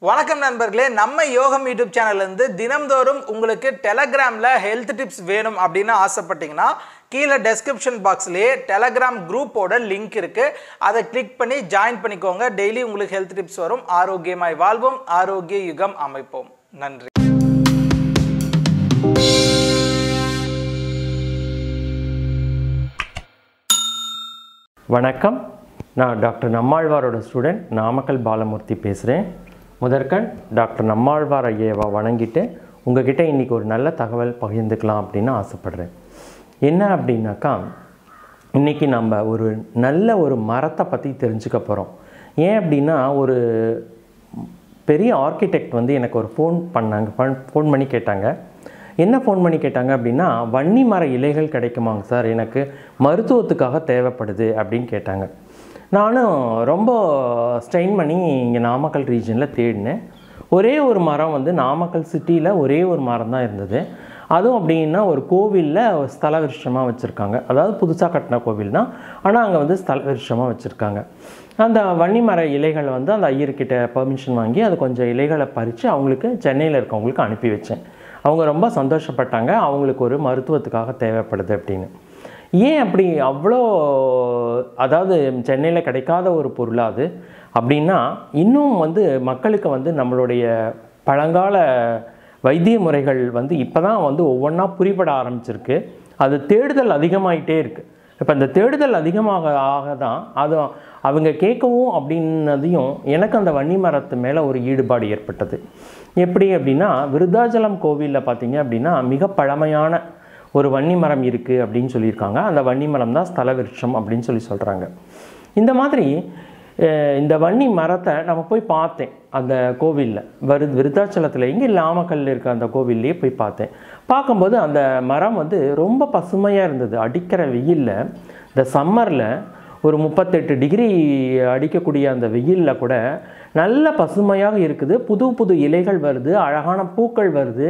வணக்கம் நண்பர்களே நம்ம யோகம் யூடியூப் சேனல்லேருந்து தினம்தோறும் உங்களுக்கு டெலகிராமில் ஹெல்த் டிப்ஸ் வேணும் அப்படின்னு ஆசைப்பட்டீங்கன்னா கீழே டெஸ்கிரிப்ஷன் பாக்ஸ்லேயே டெலகிராம் குரூப்போட லிங்க் இருக்குது அதை கிளிக் பண்ணி ஜாயின் பண்ணிக்கோங்க டெய்லி உங்களுக்கு ஹெல்த் டிப்ஸ் வரும் ஆரோக்கியமாய் வாழ்வோம் ஆரோக்கிய யுகம் அமைப்போம் நன்றி வணக்கம் நான் டாக்டர் நம்மாழ்வாரோட ஸ்டூடெண்ட் நாமக்கல் பாலமூர்த்தி பேசுகிறேன் முதற்கண் டாக்டர் நம்மாழ்வார் ஐயாவை வணங்கிட்டு உங்ககிட்ட இன்றைக்கி ஒரு நல்ல தகவல் பகிர்ந்துக்கலாம் அப்படின்னு ஆசைப்பட்றேன் என்ன அப்படின்னாக்கா இன்றைக்கி நம்ம ஒரு நல்ல ஒரு மரத்தை பற்றி தெரிஞ்சுக்க போகிறோம் ஏன் அப்படின்னா ஒரு பெரிய ஆர்கிடெக்ட் வந்து எனக்கு ஒரு ஃபோன் பண்ணாங்க ஃபோன் பண்ணி கேட்டாங்க என்ன ஃபோன் பண்ணி கேட்டாங்க அப்படின்னா வன்னி மர இலைகள் கிடைக்குமாங்க சார் எனக்கு மருத்துவத்துக்காக தேவைப்படுது அப்படின்னு கேட்டாங்க நானும் ரொம்ப ஸ்ட்ரெயின் பண்ணி இங்கே நாமக்கல் ரீஜனில் தேடினேன் ஒரே ஒரு மரம் வந்து நாமக்கல் சிட்டியில் ஒரே ஒரு மரம் தான் இருந்தது அதுவும் அப்படின்னா ஒரு கோவிலில் ஸ்தல விருஷமாக வச்சுருக்காங்க அதாவது புதுசாக கட்டின கோவில் தான் ஆனால் அங்கே வந்து ஸ்தல விருஷமாக வச்சுருக்காங்க அந்த வன்னிமர இலைகளை வந்து அந்த ஐயர்கிட்ட பெர்மிஷன் வாங்கி அது கொஞ்சம் இலைகளை பறித்து அவங்களுக்கு சென்னையில் இருக்கவங்களுக்கு அனுப்பி வச்சேன் அவங்க ரொம்ப சந்தோஷப்பட்டாங்க அவங்களுக்கு ஒரு மருத்துவத்துக்காக தேவைப்படுது அப்படின்னு ஏன் அப்படி அவ்வளோ அதாவது சென்னையில் கிடைக்காத ஒரு பொருளா அது அப்படின்னா இன்னும் வந்து மக்களுக்கு வந்து நம்மளுடைய பழங்கால வைத்திய முறைகள் வந்து இப்போ தான் வந்து ஒவ்வொன்றா புரிபட ஆரம்பிச்சிருக்கு அது தேடுதல் அதிகமாயிட்டே இருக்குது இப்போ இந்த தேடுதல் அதிகமாக ஆக தான் அது அவங்க கேட்கவும் அப்படின்னதையும் எனக்கு அந்த வன்னி மரத்து மேலே ஒரு ஈடுபாடு ஏற்பட்டது எப்படி அப்படின்னா விருத்தாச்சலம் கோவிலில் பார்த்தீங்க அப்படின்னா மிக பழமையான ஒரு வன்னி மரம் இருக்குது அப்படின்னு சொல்லியிருக்காங்க அந்த வன்னி மரம் தான் ஸ்தல விருட்சம் அப்படின்னு சொல்லி சொல்கிறாங்க இந்த மாதிரி அஹ், இந்த வன்னி மரத்தை நம்ம போய் பார்த்தேன் அந்த கோவிலில் விரு விருத்தாச்சலத்தில் இங்கே நாமக்கல்ல இருக்க அந்த கோவில்லையே போய் பார்த்தேன் பார்க்கும்போது அந்த மரம் வந்து ரொம்ப பசுமையாக இருந்தது அடிக்கிற வெயிலில் இந்த சம்மரில் ஒரு முப்பத்தெட்டு டிகிரி அடிக்கக்கூடிய அந்த வெயிலில் கூட நல்ல பசுமையாக இருக்குது புது புது இலைகள் வருது அழகான பூக்கள் வருது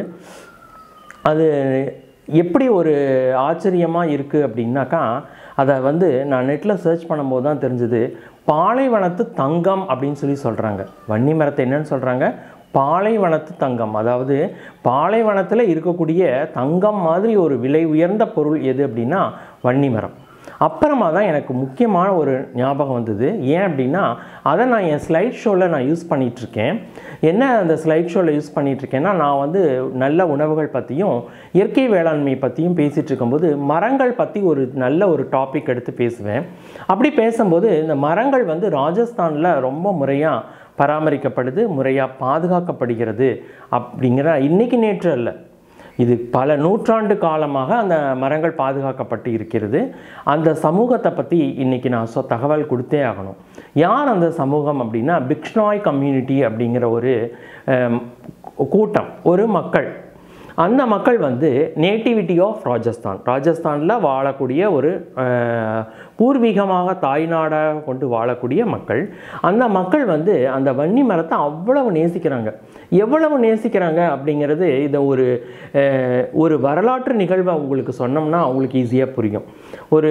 அது எப்படி ஒரு ஆச்சரியமாக இருக்குது அப்படின்னாக்கா அதை வந்து நான் நெட்டில் சர்ச் பண்ணும்போது தான் தெரிஞ்சுது பாலைவனத்து தங்கம் அப்படின்னு சொல்லி சொல்கிறாங்க வன்னி மரத்தை என்னன்னு சொல்கிறாங்க பாலைவனத்து தங்கம் அதாவது பாலைவனத்தில் இருக்கக்கூடிய தங்கம் மாதிரி ஒரு விலை உயர்ந்த பொருள் எது அப்படின்னா வன்னி மரம் அப்புறமா தான் எனக்கு முக்கியமான ஒரு ஞாபகம் வந்தது ஏன் அப்படின்னா அதை நான் என் ஸ்லைட் ஷோவில் நான் யூஸ் பண்ணிகிட்ருக்கேன் என்ன அந்த ஸ்லைட் ஷோவில் யூஸ் பண்ணிகிட்ருக்கேன்னா நான் வந்து நல்ல உணவுகள் பற்றியும் இயற்கை வேளாண்மை பற்றியும் பேசிகிட்டு இருக்கும்போது மரங்கள் பற்றி ஒரு நல்ல ஒரு டாபிக் எடுத்து பேசுவேன் அப்படி பேசும்போது இந்த மரங்கள் வந்து ராஜஸ்தானில் ரொம்ப முறையாக பராமரிக்கப்படுது முறையாக பாதுகாக்கப்படுகிறது அப்படிங்கிற இன்னைக்கு நேற்று அல்ல இது பல நூற்றாண்டு காலமாக அந்த மரங்கள் பாதுகாக்கப்பட்டு இருக்கிறது அந்த சமூகத்தை பற்றி இன்றைக்கி நான் சொ தகவல் கொடுத்தே ஆகணும் யார் அந்த சமூகம் அப்படின்னா பிக்ஷ்னாய் கம்யூனிட்டி அப்படிங்கிற ஒரு அம், கூட்டம் ஒரு மக்கள் அந்த மக்கள் வந்து நேட்டிவிட்டி ஆஃப் ராஜஸ்தான் ராஜஸ்தானில் வாழக்கூடிய ஒரு அஹ், பூர்வீகமாக தாய்நாடாக கொண்டு வாழக்கூடிய மக்கள் அந்த மக்கள் வந்து அந்த வன்னி மரத்தை அவ்வளவு நேசிக்கிறாங்க எவ்வளவு நேசிக்கிறாங்க அப்படிங்கிறது இதை ஒரு அஹ், ஒரு வரலாற்று நிகழ்வை உங்களுக்கு சொன்னோம்னா அவங்களுக்கு ஈஸியாக புரியும் ஒரு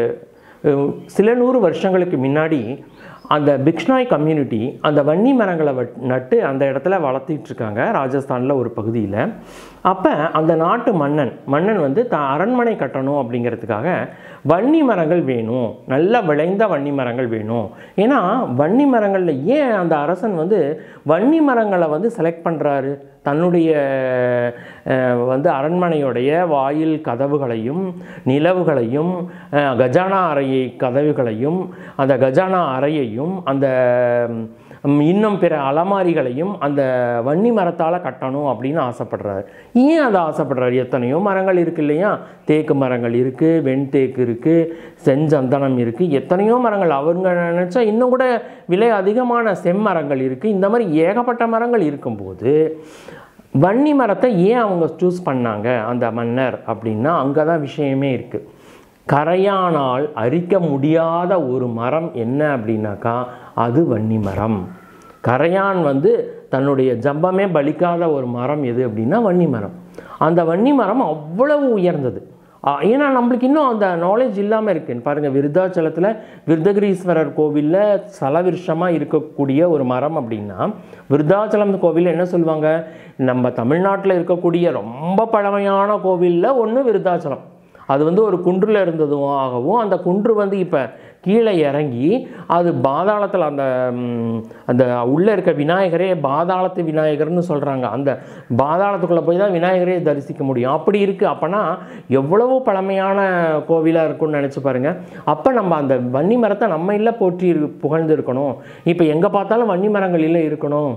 அஹ், சில நூறு வருஷங்களுக்கு முன்னாடி அந்த பிக்ஷ்னாய் கம்யூனிட்டி அந்த வன்னி மரங்களை வட் நட்டு அந்த இடத்துல வளர்த்திட்டு இருக்காங்க ராஜஸ்தானில் ஒரு பகுதியில் அப்போ அந்த நாட்டு மன்னன் மன்னன் வந்து த அரண்மனை கட்டணும் அப்படிங்கிறதுக்காக வன்னி மரங்கள் வேணும் நல்ல விளைந்த வன்னி மரங்கள் வேணும் ஏன்னா வன்னி மரங்களில் ஏன் அந்த அரசன் வந்து வன்னி மரங்களை வந்து செலக்ட் பண்ணுறாரு தன்னுடைய அஹ், வந்து அரண்மனையுடைய வாயில் கதவுகளையும் நிலவுகளையும் அஹ், கஜானா அறையை கதவுகளையும் அந்த கஜானா அறையையும் அந்த ம், இன்னும் பிற அலமாரிகளையும் அந்த வன்னி மரத்தால் கட்டணும் அப்படின்னு ஆசைப்படுறாரு ஏன் அதை ஆசைப்படுறாரு எத்தனையோ மரங்கள் இருக்கு இல்லையா தேக்கு மரங்கள் இருக்குது வெண்தேக்கு இருக்குது செஞ்சந்தனம் இருக்குது எத்தனையோ மரங்கள் அவங்க நினச்சா இன்னும் கூட விலை அதிகமான செம்மரங்கள் இருக்குது இந்த மாதிரி ஏகப்பட்ட மரங்கள் இருக்கும்போது வன்னி மரத்தை ஏன் அவங்க சூஸ் பண்ணாங்க அந்த மன்னர் அப்படின்னா அங்கே தான் விஷயமே இருக்குது கரையானால் அரிக்க முடியாத ஒரு மரம் என்ன அப்படின்னாக்கா அது வன்னி மரம் கரையான் வந்து தன்னுடைய ஜம்பமே பலிக்காத ஒரு மரம் எது அப்படின்னா வன்னி மரம் அந்த வன்னி மரம் அவ்வளவு உயர்ந்தது ஆ, ஏன்னா நம்மளுக்கு இன்னும் அந்த நாலேஜ் இல்லாமல் இருக்கு பாருங்கள் விருத்தாச்சலத்தில் விருதகிரீஸ்வரர் கோவிலில் சலவிருஷமாக இருக்கக்கூடிய ஒரு மரம் அப்படின்னா விருத்தாச்சலம் கோவில் என்ன சொல்லுவாங்க நம்ம தமிழ்நாட்டில் இருக்கக்கூடிய ரொம்ப பழமையான கோவிலில் ஒன்று விருத்தாச்சலம் அது வந்து ஒரு குன்றில் இருந்ததும் ஆகவும் அந்த குன்று வந்து இப்போ கீழே இறங்கி அது பாதாளத்தில் அந்த ம், அந்த உள்ளே இருக்க விநாயகரே பாதாளத்து விநாயகர்னு சொல்கிறாங்க அந்த பாதாளத்துக்குள்ளே போய் தான் விநாயகரே தரிசிக்க முடியும் அப்படி இருக்குது அப்போனா எவ்வளவு பழமையான கோவிலாக இருக்கும்னு நினச்சி பாருங்கள் அப்போ நம்ம அந்த வன்னி மரத்தை நம்ம இல்லை போற்றி இரு- புகழ்ந்து இருக்கணும் இப்போ எங்கே பார்த்தாலும் வன்னி மரங்கள் இல்லை இருக்கணும்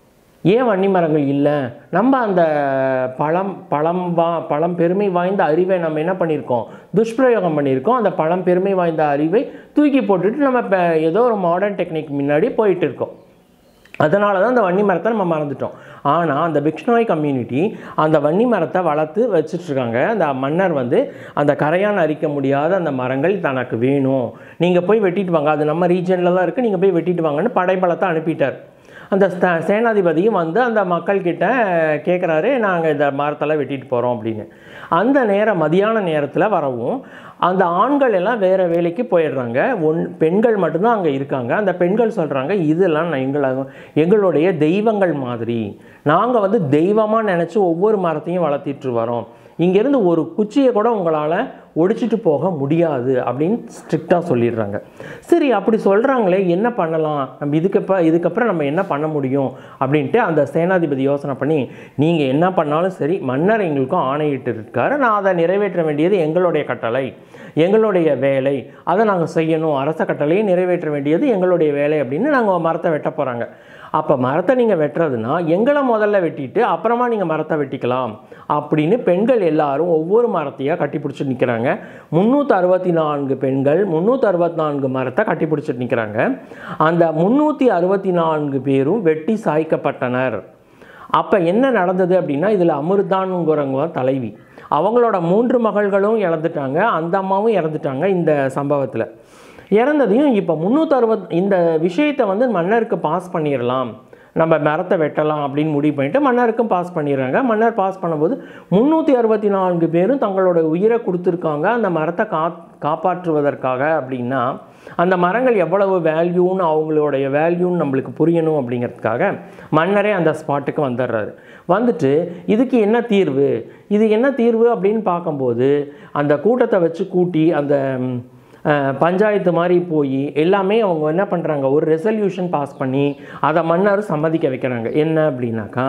ஏன் வன்னி மரங்கள் இல்லை நம்ம அந்த பழம் பழம் வா பழம் பெருமை வாய்ந்த அறிவை நம்ம என்ன பண்ணியிருக்கோம் துஷ்பிரயோகம் பண்ணியிருக்கோம் அந்த பழம் பெருமை வாய்ந்த அறிவை தூக்கி போட்டுட்டு நம்ம இப்போ ஏதோ ஒரு மாடர்ன் டெக்னிக் முன்னாடி போயிட்டு இருக்கோம் அதனால தான் அந்த வன்னி மரத்தை நம்ம மறந்துட்டோம் ஆனால் அந்த பிக்ஷ்னாய் கம்யூனிட்டி அந்த வன்னி மரத்தை வளர்த்து வச்சிட்ருக்காங்க அந்த மன்னர் வந்து அந்த கரையான் அரிக்க முடியாத அந்த மரங்கள் தனக்கு வேணும் நீங்கள் போய் வெட்டிட்டு வாங்க அது நம்ம ரீஜனில் தான் இருக்குது நீங்கள் போய் வெட்டிட்டு வாங்கன்னு படைபலத்தை அனுப்பிட்டார் அந்த ஸ்த- சேனாதிபதியும் வந்து அந்த மக்கள்கிட்ட கேட்குறாரு நாங்கள் இந்த மரத்தெல்லாம் வெட்டிட்டு போகிறோம் அப்படின்னு அந்த நேரம் மதியான நேரத்தில் வரவும் அந்த ஆண்கள் எல்லாம் வேறு வேலைக்கு போயிடுறாங்க ஒன் பெண்கள் மட்டும்தான் அங்கே இருக்காங்க அந்த பெண்கள் சொல்கிறாங்க இதெல்லாம் எங்கள் எங்களுடைய தெய்வங்கள் மாதிரி நாங்கள் வந்து தெய்வமாக நினச்சி ஒவ்வொரு மரத்தையும் வளர்த்திட்டு வரோம் இங்கேருந்து ஒரு குச்சியை கூட உங்களால் ஒடிச்சிட்டு போக முடியாது அப்படின்னு ஸ்ட்ரிக்டாக சொல்லிடுறாங்க சரி அப்படி சொல்கிறாங்களே என்ன பண்ணலாம் நம்ம இதுக்கப்ப இதுக்கப்புறம் நம்ம என்ன பண்ண முடியும் அப்படின்ட்டு அந்த சேனாதிபதி யோசனை பண்ணி நீங்கள் என்ன பண்ணாலும் சரி மன்னர் எங்களுக்கும் ஆணையிட்டு இருக்காரு நான் அதை நிறைவேற்ற வேண்டியது எங்களுடைய கட்டளை எங்களுடைய வேலை அதை நாங்கள் செய்யணும் அரச கட்டளையை நிறைவேற்ற வேண்டியது எங்களுடைய வேலை அப்படின்னு நாங்கள் மரத்தை வெட்ட போகிறாங்க அப்போ மரத்தை நீங்கள் வெட்டுறதுனா எங்களை முதல்ல வெட்டிட்டு அப்புறமா நீங்கள் மரத்தை வெட்டிக்கலாம் அப்படின்னு பெண்கள் எல்லாரும் ஒவ்வொரு மரத்தையாக கட்டி பிடிச்சி நிற்கிறாங்க முந்நூற்றி அறுபத்தி நான்கு பெண்கள் முந்நூற்றி அறுபத்தி நான்கு மரத்தை கட்டி பிடிச்சிட்டு நிற்கிறாங்க அந்த முந்நூற்றி அறுபத்தி நான்கு பேரும் வெட்டி சாய்க்கப்பட்டனர் அப்போ என்ன நடந்தது அப்படின்னா இதில் அமிர்தான்ங்கிறவங்க தான் தலைவி அவங்களோட மூன்று மகள்களும் இறந்துட்டாங்க அந்த அம்மாவும் இறந்துட்டாங்க இந்த சம்பவத்தில் இறந்ததையும் இப்போ முந்நூற்றறுபத் இந்த விஷயத்தை வந்து மன்னருக்கு பாஸ் பண்ணிடலாம் நம்ம மரத்தை வெட்டலாம் அப்படின்னு முடிவு பண்ணிட்டு மன்னருக்கும் பாஸ் பண்ணிடுறாங்க மன்னர் பாஸ் பண்ணும்போது முந்நூற்றி அறுபத்தி நான்கு பேரும் தங்களோட உயிரை கொடுத்துருக்காங்க அந்த மரத்தை கா காப்பாற்றுவதற்காக அப்படின்னா அந்த மரங்கள் எவ்வளவு வேல்யூன்னு அவங்களுடைய வேல்யூன்னு நம்மளுக்கு புரியணும் அப்படிங்கிறதுக்காக மன்னரே அந்த ஸ்பாட்டுக்கு வந்துடுறாரு வந்துட்டு இதுக்கு என்ன தீர்வு இது என்ன தீர்வு அப்படின்னு பார்க்கும்போது அந்த கூட்டத்தை வச்சு கூட்டி அந்த ம், அஹ், பஞ்சாயத்து மாதிரி போய் எல்லாமே அவங்க என்ன பண்ணுறாங்க ஒரு ரெசல்யூஷன் பாஸ் பண்ணி அதை மன்னர் சம்மதிக்க வைக்கிறாங்க என்ன அப்படின்னாக்கா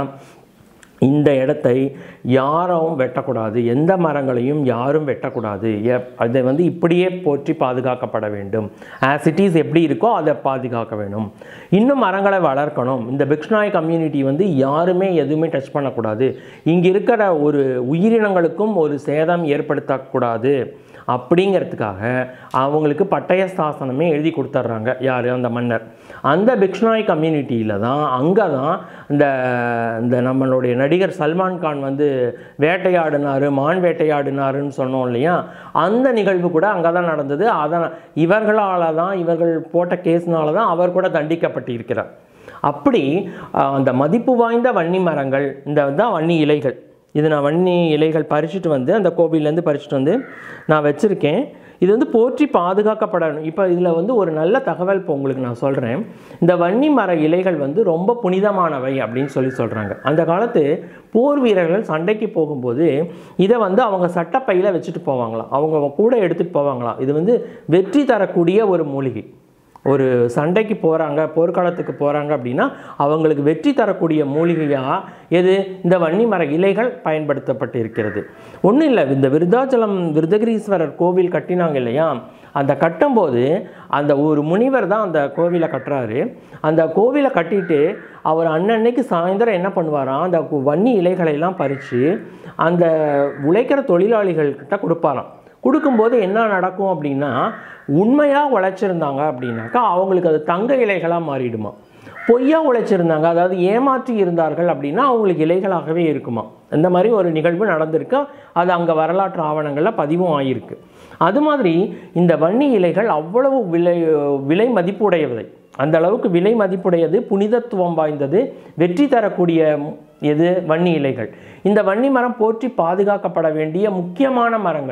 இந்த இடத்தை யாரும் வெட்டக்கூடாது எந்த மரங்களையும் யாரும் வெட்டக்கூடாது எப்- அதை வந்து இப்படியே போற்றி பாதுகாக்கப்பட வேண்டும் ஆஸ் இட் இஸ் எப்படி இருக்கோ அதை பாதுகாக்க வேணும் இன்னும் மரங்களை வளர்க்கணும் இந்த பிக்ஷ்னாய் கம்யூனிட்டி வந்து யாருமே எதுவுமே டச் பண்ணக்கூடாது இங்கே இருக்கிற ஒரு உயிரினங்களுக்கும் ஒரு சேதம் ஏற்படுத்தக்கூடாது அப்படிங்கிறதுக்காக அவங்களுக்கு பட்டய சாசனமே எழுதி கொடுத்துட்றாங்க யார் அந்த மன்னர் அந்த பிக்ஷ்னாய் கம்யூனிட்டியில் தான் அங்கே தான் இந்த இந்த நம்மளுடைய நடிகர் சல்மான் கான் வந்து வேட்டையாடினார் மான் வேட்டையாடினாருன்னு சொன்னோம் இல்லையா அந்த நிகழ்வு கூட அங்கே தான் நடந்தது அதான் இவர்களால் தான் இவர்கள் போட்ட கேஸ்னால தான் அவர் கூட தண்டிக்கப்பட்டிருக்கிறார் அப்படி அஹ், அந்த மதிப்பு வாய்ந்த வன்னி மரங்கள் இந்த தான் வன்னி இலைகள் இது நான் வன்னி இலைகள் பறிச்சுட்டு வந்து அந்த கோவில்லேருந்து பறிச்சுட்டு வந்து நான் வச்சுருக்கேன் இது வந்து போற்றி பாதுகாக்கப்படணும் இப்போ இதில் வந்து ஒரு நல்ல தகவல் இப்போ உங்களுக்கு நான் சொல்கிறேன் இந்த வன்னி மர இலைகள் வந்து ரொம்ப புனிதமானவை அப்படின்னு சொல்லி சொல்கிறாங்க அந்த காலத்து போர் வீரர்கள் சண்டைக்கு போகும்போது இதை வந்து அவங்க சட்டப்பையில் வச்சுட்டு போவாங்களாம் அவங்க கூட எடுத்துகிட்டு போவாங்களாம் இது வந்து வெற்றி தரக்கூடிய ஒரு மூலிகை ஒரு சண்டைக்கு போகிறாங்க போர்க்காலத்துக்கு போகிறாங்க அப்படின்னா அவங்களுக்கு வெற்றி தரக்கூடிய மூலிகையாக எது இந்த வன்னி மர இலைகள் பயன்படுத்தப்பட்டு இருக்கிறது ஒன்றும் இல்லை இந்த விருதாச்சலம் விருதகிரீஸ்வரர் கோவில் கட்டினாங்க இல்லையா அந்த கட்டும்போது அந்த ஒரு முனிவர் தான் அந்த கோவிலை கட்டுறாரு அந்த கோவிலை கட்டிட்டு அவர் அன்னன்னைக்கு சாயந்தரம் என்ன பண்ணுவாராம் அந்த வன்னி இலைகளை எல்லாம் பறித்து அந்த உழைக்கிற தொழிலாளிகள்கிட்ட கொடுப்பாராம் கொடுக்கும்போது என்ன நடக்கும் அப்படின்னா உண்மையாக உழைச்சிருந்தாங்க அப்படின்னாக்கா அவங்களுக்கு அது தங்க இலைகளாக மாறிடுமா பொய்யா உழைச்சிருந்தாங்க அதாவது ஏமாற்றி இருந்தார்கள் அப்படின்னா அவங்களுக்கு இலைகளாகவே இருக்குமா இந்த மாதிரி ஒரு நிகழ்வு நடந்திருக்கு அது அங்கே வரலாற்று ஆவணங்களில் பதிவும் ஆகியிருக்கு அது மாதிரி இந்த வன்னி இலைகள் அவ்வளவு விலை விலை மதிப்புடையவை அந்த அளவுக்கு விலை மதிப்புடையது புனிதத்துவம் வாய்ந்தது வெற்றி தரக்கூடிய எது வன்னி இலைகள் இந்த வன்னி மரம் போற்றி பாதுகாக்கப்பட வேண்டிய முக்கியமான மரங்கள்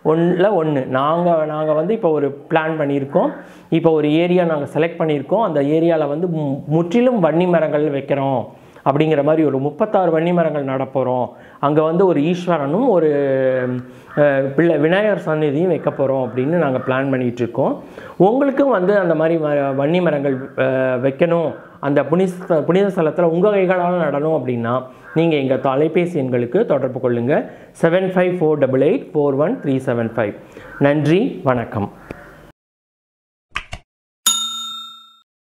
ஒன்றில் ஒன்று நாங்கள் நாங்கள் வந்து இப்போ ஒரு பிளான் பண்ணியிருக்கோம் இப்போ ஒரு ஏரியா நாங்கள் செலக்ட் பண்ணியிருக்கோம் அந்த ஏரியாவில் வந்து மு- முற்றிலும் வன்னி மரங்கள் வைக்கிறோம் அப்படிங்கிற மாதிரி ஒரு முப்பத்தாறு வன்னி மரங்கள் நடப்போகிறோம் அங்கே வந்து ஒரு ஈஸ்வரனும் ஒரு அஹ், பிள்ளை விநாயகர் சந்நிதியும் வைக்க போகிறோம் அப்படின்னு நாங்கள் பிளான் பண்ணிகிட்டு இருக்கோம் உங்களுக்கும் வந்து அந்த மாதிரி ம- வன்னி மரங்கள் அஹ், வைக்கணும் அந்த புனித புனித ஸ்தலத்தில் உங்கள் கைகளால் நடணும் அப்படின்னா நீங்கள் எங்கள் தொலைபேசி எண்களுக்கு தொடர்பு கொள்ளுங்கள் seven five four double eight four one three seven five நன்றி வணக்கம்